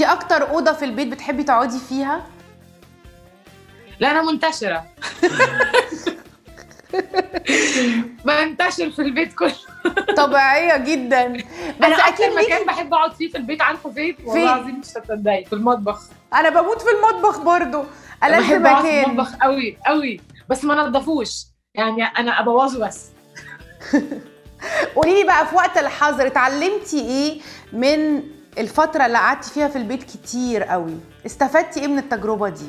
دي اكتر اوضه في البيت بتحبي تقعدي فيها لا انا منتشره بنتشر في البيت كله طبيعيه جدا بس انا اكيد اكتر ليكي مكان بحب اقعد فيه في البيت عارفه فين فين؟ والله العظيم مش هتصدقي في المطبخ انا بموت في المطبخ برضو أنا ألذ بحب اقعد في مكان المطبخ قوي قوي بس ما نضفوش يعني انا ابوظه بس قولي لي بقى في وقت الحظر اتعلمتي ايه من الفتره اللي قعدتي فيها في البيت كتير قوي استفدتي ايه من التجربه دي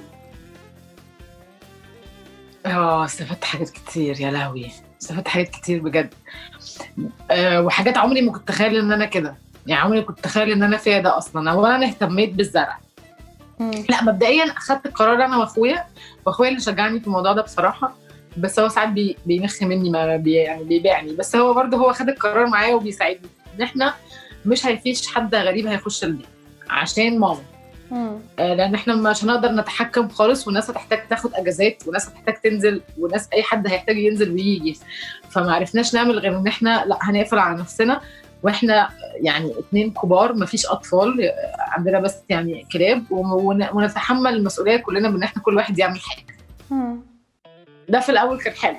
اه استفدت حاجات كتير يا لهوي استفدت حاجات كتير بجد أه وحاجات عمري ما كنت اتخيل ان انا كده يعني عمري ما كنت اتخيل ان انا فيها ده اصلا اولا اهتميت بالزرع لا مبدئيا اخدت القرار انا واخويا واخويا اللي شجعني في الموضوع ده بصراحه بس هو ساعات بي بينخ مني ما بي يعني بيبيعني بس هو برضه هو خد القرار معايا وبيساعدني ان احنا مش هيفيش حد غريب هيخش البيت عشان ماما مم. آه، لان احنا مش هنقدر نتحكم خالص والناس هتحتاج تاخد اجازات وناس هتحتاج تنزل وناس اي حد هيحتاج ينزل ويجي فما عرفناش نعمل غير ان احنا لا هنقفل على نفسنا واحنا يعني اتنين كبار مفيش اطفال آه، عندنا بس يعني كلاب ون- ونتحمل المسؤوليه كلنا بان احنا كل واحد يعمل حاجه مم. ده في الاول كان حلو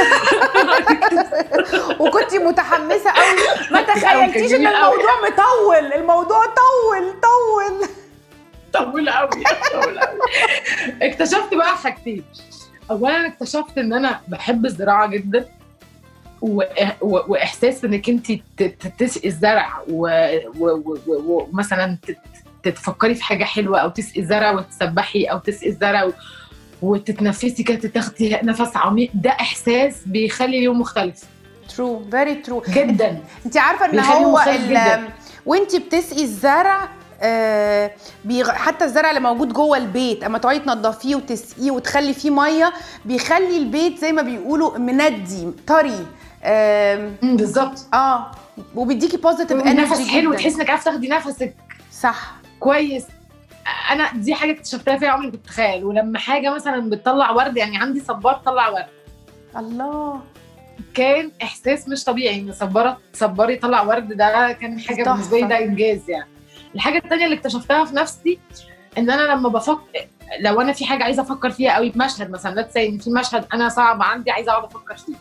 وكنتي متحمسه قوي ما كان تخيلتيش ان جميل قوي. الموضوع مطول الموضوع طول طول طول قوي طول قوي اكتشفت بقى حاجتين اولا اكتشفت ان انا بحب الزراعه جدا و... و... واحساس انك انت تسقي الزرع ومثلا و... و... و... ومثلاً تت... تتفكري في حاجه حلوه او تسقي الزرع وتسبحي او تسقي الزرع و... وتتنفسي كده تاخدي نفس عميق ده احساس بيخلي اليوم مختلف ترو فيري ترو جدا انت عارفه ان بيخليه هو مختلف ال- جداً. وانت بتسقي الزرع آه بيغ... حتى الزرع اللي موجود جوه البيت اما تقعدي تنضفيه وتسقيه وتخلي فيه ميه بيخلي البيت زي ما بيقولوا مندي طري آه, مم، بالظبط اه وبيديكي بوزيتيف نفس انرجي حلو جدا تحسي انك عارفه تاخدي نفسك صح كويس انا دي حاجه اكتشفتها فيها عمري ما كنت اتخيل ولما حاجه مثلا بتطلع ورد يعني عندي صبار طلع ورد الله كان احساس مش طبيعي ان صباره صبار يطلع ورد ده كان حاجه تحفة. بالنسبه لي ده انجاز يعني الحاجه التانية اللي اكتشفتها في نفسي ان انا لما بفكر لو انا في حاجه عايزه افكر فيها قوي في مشهد مثلا لا ان في مشهد انا صعب عندي عايزه اقعد افكر فيه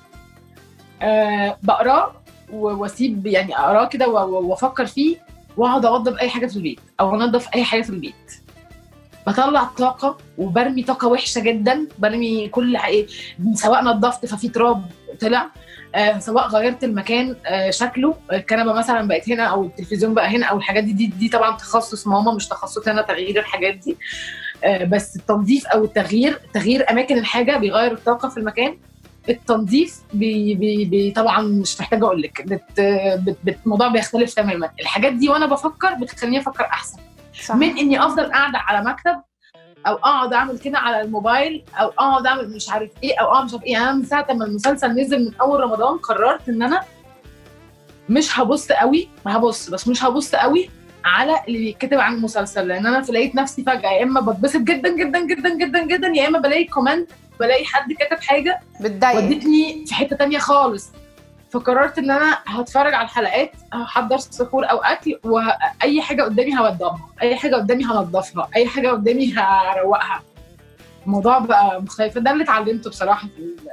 أه بقراه و- واسيب يعني اقراه كده و- و- وافكر فيه واقعد اوضب اي حاجه في البيت او انضف اي حاجه في البيت بطلع طاقه وبرمي طاقه وحشه جدا برمي كل حاجة سواء نظفت ففي تراب طلع آه سواء غيرت المكان آه شكله الكنبه مثلا بقت هنا او التلفزيون بقى هنا او الحاجات دي دي, دي طبعا تخصص ماما مش تخصصي انا تغيير الحاجات دي آه بس التنظيف او التغيير تغيير اماكن الحاجه بيغير الطاقه في المكان التنظيف بي بي بي طبعا مش محتاجه اقول لك بت بت بت الموضوع بيختلف تماما الحاجات دي وانا بفكر بتخليني افكر احسن صح من اني افضل قاعده على مكتب او اقعد اعمل كده على الموبايل او اقعد اعمل مش عارف ايه او اقعد مش عارف ايه يعني انا من ساعه ما المسلسل نزل من اول رمضان قررت ان انا مش هبص قوي هبص بس مش هبص قوي على اللي بيتكتب عن المسلسل لان انا لقيت نفسي فجاه يا اما بتبسط جدا جدا جدا جدا جدا يا اما بلاقي كومنت بلاقي حد كتب حاجه بتضايق ودتني في حته تانية خالص فقررت ان انا هتفرج على الحلقات هحضر سحور او اكل واي حاجه قدامي هوضبها اي حاجه قدامي هنضفها اي حاجه قدامي هروقها الموضوع بقى مختلف ده اللي اتعلمته بصراحه في